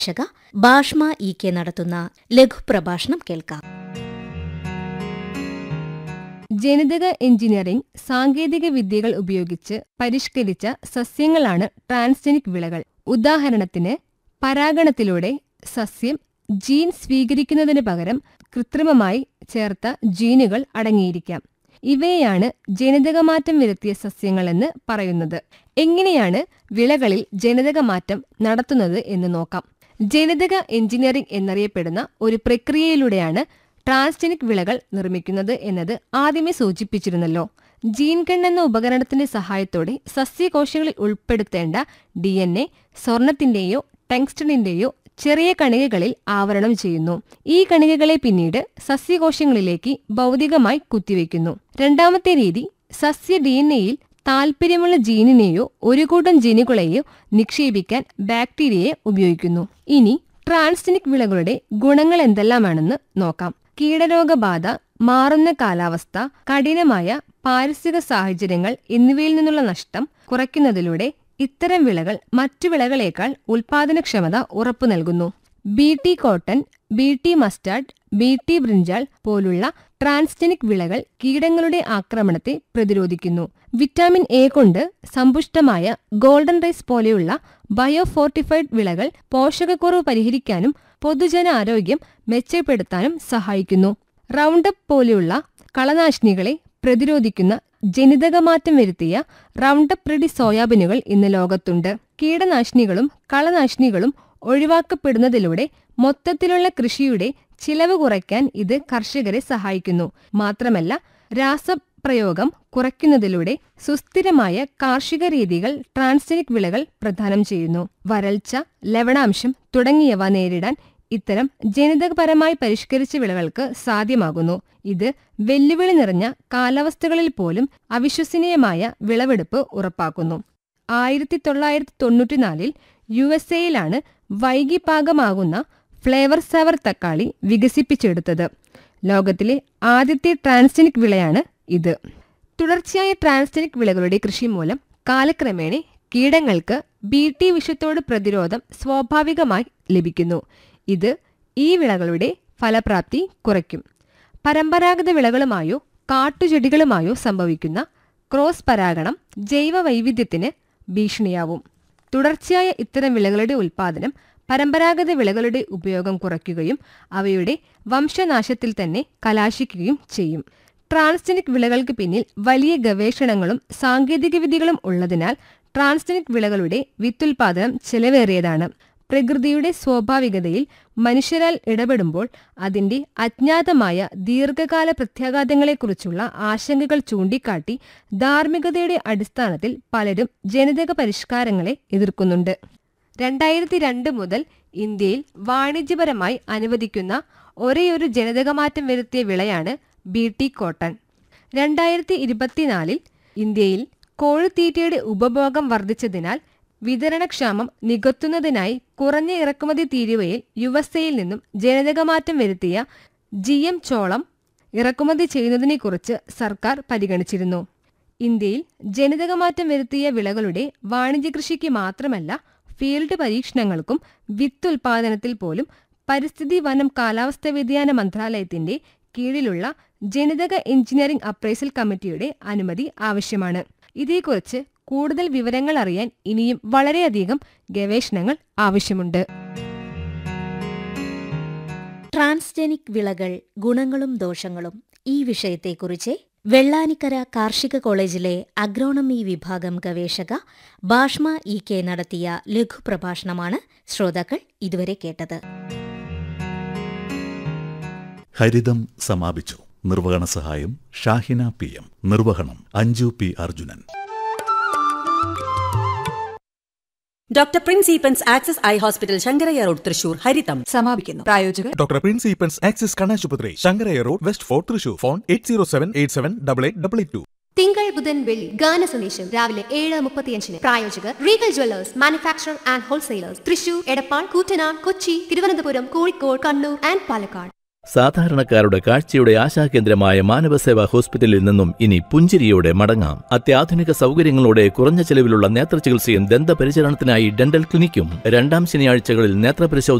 ശക ബാഷ്മ E K നടത്തുന്ന ലഘുപ്രഭാഷണം കേൾക്കാം ജനിതക എഞ്ചിനീയറിംഗ് സാങ്കേതിക വിദ്യകൾ ഉപയോഗിച്ച് പരിഷ്കരിച്ച സസ്യങ്ങളാണ് ട്രാൻസ്ജനിക് വിളകൾ ഉദാഹരണത്തിന് പരാഗണത്തിലൂടെ സസ്യം ജീൻ സ്വീകരിക്കുന്നതിന് പകരം കൃത്രിമമായി ചേർത്ത ജീനുകൾ അടങ്ങിയിരിക്കാം ഇവയെയാണ് ജനിതകമാറ്റം വരുത്തിയ സസ്യങ്ങളെന്ന് പറയുന്നത് എങ്ങനെയാണ് വിളകളിൽ ജനിതകമാറ്റം നടത്തുന്നത് എന്ന് നോക്കാം ജനിതക എഞ്ചിനീയറിംഗ് എന്നറിയപ്പെടുന്ന ഒരു പ്രക്രിയയിലൂടെയാണ് ട്രാൻസ്ജനിക് വിളകൾ നിർമ്മിക്കുന്നത് എന്നത് ആദ്യമേ സൂചിപ്പിച്ചിരുന്നല്ലോ ജീൻകൺ എന്ന ഉപകരണത്തിന്റെ സഹായത്തോടെ സസ്യകോശങ്ങളിൽ ഉൾപ്പെടുത്തേണ്ട ഡി എൻ എ സ്വർണത്തിന്റെയോ ടെങ്സ്റ്റണിന്റെയോ ചെറിയ കണികകളിൽ ആവരണം ചെയ്യുന്നു ഈ കണികകളെ പിന്നീട് സസ്യകോശങ്ങളിലേക്ക് ഭൗതികമായി കുത്തിവെക്കുന്നു രണ്ടാമത്തെ രീതി സസ്യ ഡി എൻ എയിൽ താൽപ്പര്യമുള്ള ജീനിനെയോ ഒരു കൂട്ടം ജീനുകളെയോ നിക്ഷേപിക്കാൻ ബാക്ടീരിയയെ ഉപയോഗിക്കുന്നു ഇനി ട്രാൻസ്ജനിക് വിളകളുടെ ഗുണങ്ങൾ എന്തെല്ലാമാണെന്ന് നോക്കാം കീടരോഗബാധ മാറുന്ന കാലാവസ്ഥ കഠിനമായ പാരിസ്ഥിതിക സാഹചര്യങ്ങൾ എന്നിവയിൽ നിന്നുള്ള നഷ്ടം കുറയ്ക്കുന്നതിലൂടെ ഇത്തരം വിളകൾ മറ്റു വിളകളേക്കാൾ ഉൽപാദനക്ഷമത ഉറപ്പു നൽകുന്നു B T cotton B T mustard B T brinjal പോലുള്ള ട്രാൻസ്ജനിക് വിളകൾ കീടങ്ങളുടെ ആക്രമണത്തെ പ്രതിരോധിക്കുന്നു വിറ്റാമിൻ എ കൊണ്ട് സമ്പുഷ്ടമായ ഗോൾഡൻ റൈസ് പോലെയുള്ള ബയോഫോർട്ടിഫൈഡ് വിളകൾ പോഷകക്കുറവ് പരിഹരിക്കാനും പൊതുജന ആരോഗ്യം മെച്ചപ്പെടുത്താനും സഹായിക്കുന്നു റൗണ്ടപ്പ് പോലെയുള്ള കളനാശിനികളെ പ്രതിരോധിക്കുന്ന ജനിതകമാറ്റം വരുത്തിയ റൗണ്ടപ്പ് റെഡി സോയാബീനുകൾ ഇന്ന് ലോകത്തുണ്ട് കീടനാശിനികളും കളനാശിനികളും ഒഴിവാക്കപ്പെടുന്നതിലൂടെ മൊത്തത്തിലുള്ള കൃഷിയുടെ ചിലവ് കുറയ്ക്കാൻ ഇത് കർഷകരെ സഹായിക്കുന്നു മാത്രമല്ല രാസപ്രയോഗം കുറയ്ക്കുന്നതിലൂടെ സുസ്ഥിരമായ കാർഷിക രീതികൾ ട്രാൻസ്ജനിക് വിളകൾ പ്രദാനം ചെയ്യുന്നു വരൾച്ച ലവണാംശം തുടങ്ങിയവ നേരിടാൻ ഇത്തരം ജനിതകപരമായി പരിഷ്കരിച്ച വിളകൾക്ക് സാധ്യമാകുന്നു ഇത് വെല്ലുവിളി നിറഞ്ഞ കാലാവസ്ഥകളിൽ പോലും അവിശ്വസനീയമായ വിളവെടുപ്പ് ഉറപ്പാക്കുന്നു ആയിരത്തി തൊള്ളായിരത്തി തൊണ്ണൂറ്റിനാലിൽ യു എസ് എയിലാണ് വൈകിപാകമാകുന്ന ഫ്ലേവർ സവർ തക്കാളി വികസിപ്പിച്ചെടുത്തത് ലോകത്തിലെ ആദ്യത്തെ ട്രാൻസ്ജനിക് വിളയാണ് ഇത് തുടർച്ചയായ ട്രാൻസ്ജനിക് വിളകളുടെ കൃഷി മൂലം കാലക്രമേണ കീടങ്ങൾക്ക് ബി ടി വിഷത്തോട് പ്രതിരോധം സ്വാഭാവികമായി ലഭിക്കുന്നു ഇത് ഈ വിളകളുടെ ഫലപ്രാപ്തി കുറയ്ക്കും പരമ്പരാഗത വിളകളുമായോ കാട്ടുചെടികളുമായോ സംഭവിക്കുന്ന ക്രോസ് പരാഗണം ജൈവ വൈവിധ്യത്തിന് ഭീഷണിയാവും തുടർച്ചയായ ഇത്തരം വിളകളുടെ ഉൽപ്പാദനം പരമ്പരാഗത വിളകളുടെ ഉപയോഗം കുറയ്ക്കുകയും അവയുടെ വംശനാശത്തിൽ തന്നെ കലാശിക്കുകയും ചെയ്യും ട്രാൻസ്ജനിക് വിളകൾക്ക് പിന്നിൽ വലിയ ഗവേഷണങ്ങളും സാങ്കേതികവിദ്യകളും ഉള്ളതിനാൽ ട്രാൻസ്ജനിക് വിളകളുടെ വിത്തുൽപാദനം ചെലവേറിയതാണ് പ്രകൃതിയുടെ സ്വാഭാവികതയിൽ മനുഷ്യരാൽ ഇടപെടുമ്പോൾ അതിന്റെ അജ്ഞാതമായ ദീർഘകാല പ്രത്യാഘാതങ്ങളെക്കുറിച്ചുള്ള ആശങ്കകൾ ചൂണ്ടിക്കാട്ടി ധാർമ്മികതയുടെ അടിസ്ഥാനത്തിൽ പലരും ജനിതക പരിഷ്കാരങ്ങളെ എതിർക്കുന്നുണ്ട് രണ്ടായിരത്തി രണ്ട് മുതൽ ഇന്ത്യയിൽ വാണിജ്യപരമായി അനുവദിക്കുന്ന ഒരേയൊരു ജനിതകമാറ്റം വരുത്തിയ വിളയാണ് ബി ടി കോട്ടൺ രണ്ടായിരത്തി ഇരുപത്തിനാലിൽ ഇന്ത്യയിൽ കോഴിത്തീറ്റയുടെ ഉപഭോഗം വർദ്ധിച്ചതിനാൽ വിതരണക്ഷാമം നികത്തുന്നതിനായി കുറഞ്ഞ ഇറക്കുമതി തീരുവയിൽ യു എസ് എയിൽ നിന്നും ജനിതകമാറ്റം വരുത്തിയ ജി എം ചോളം ഇറക്കുമതി ചെയ്യുന്നതിനെക്കുറിച്ച് സർക്കാർ പരിഗണിച്ചിരുന്നു ഇന്ത്യയിൽ ജനിതകമാറ്റം വരുത്തിയ വിളകളുടെ വാണിജ്യകൃഷിക്ക് മാത്രമല്ല ഫീൽഡ് പരീക്ഷണങ്ങൾക്കും വിത്ത് ഉൽപാദനത്തിൽ പോലും പരിസ്ഥിതി വനം കാലാവസ്ഥാ വ്യതിയാന മന്ത്രാലയത്തിന്റെ കീഴിലുള്ള ജനിതക എഞ്ചിനീയറിംഗ് അപ്രൈസൽ കമ്മിറ്റിയുടെ അനുമതി ആവശ്യമാണ് ഇതേക്കുറിച്ച് കൂടുതൽ വിവരങ്ങൾ അറിയാൻ ഇനിയും വളരെയധികം ഗവേഷണങ്ങൾ ആവശ്യമുണ്ട് ട്രാൻസ്ജനിക് വിളകൾ ഗുണങ്ങളും ദോഷങ്ങളും ഈ വിഷയത്തെക്കുറിച്ച് വെള്ളാനിക്കര കാർഷിക കോളേജിലെ അഗ്രോണമി വിഭാഗം ഗവേഷക ബാഷ്മ ഇ കെ നടത്തിയ ലഘുപ്രഭാഷണമാണ് ശ്രോതാക്കൾ ഇതുവരെ കേട്ടത് ഹരിതം സമാപിച്ചു നിർവഹണ സഹായം ഷാഹിന പി എം നിർവഹണം Anju P Arjunan doctor Prince Eappen's Access Eye Hospital Sankarayya road Thrissur Haritham സമാപിക്കുന്നു പ്രായോജകർ ഡോക്ടർ പ്രിൻസ് ഈപ്പൻസ് ആക്സിസ് കണ്ണാശുപത്രി Sankarayya road west fort Thrissur phone eight zero seven eight seven double eight double eight two തിങ്കൾ ബുധൻ വെള്ളി ഗാന സന്ദേശം രാവിലെ ഏഴ് മുപ്പത്തിയഞ്ചിന് പ്രായോജകർ Regal Jewellers manufacture and wholesalers Thrissur Edappal Koottanad Kochi Thiruvananthapuram Kozhikode Kannur and Palakkad സാധാരണക്കാരുടെ കാഴ്ചയുടെ ആശാകേന്ദ്രമായ മാനവസേവാ ഹോസ്പിറ്റലിൽ നിന്നും ഇനി പുഞ്ചിരിയോടെ മടങ്ങാം അത്യാധുനിക സൗകര്യങ്ങളോടെ കുറഞ്ഞ ചെലവിലുള്ള നേത്രചികിത്സയും ദന്തപരിചരണത്തിനായി ഡെന്റൽ ക്ലിനിക്കും രണ്ടാം ശനിയാഴ്ചകളിൽ നേത്രപരിശോധന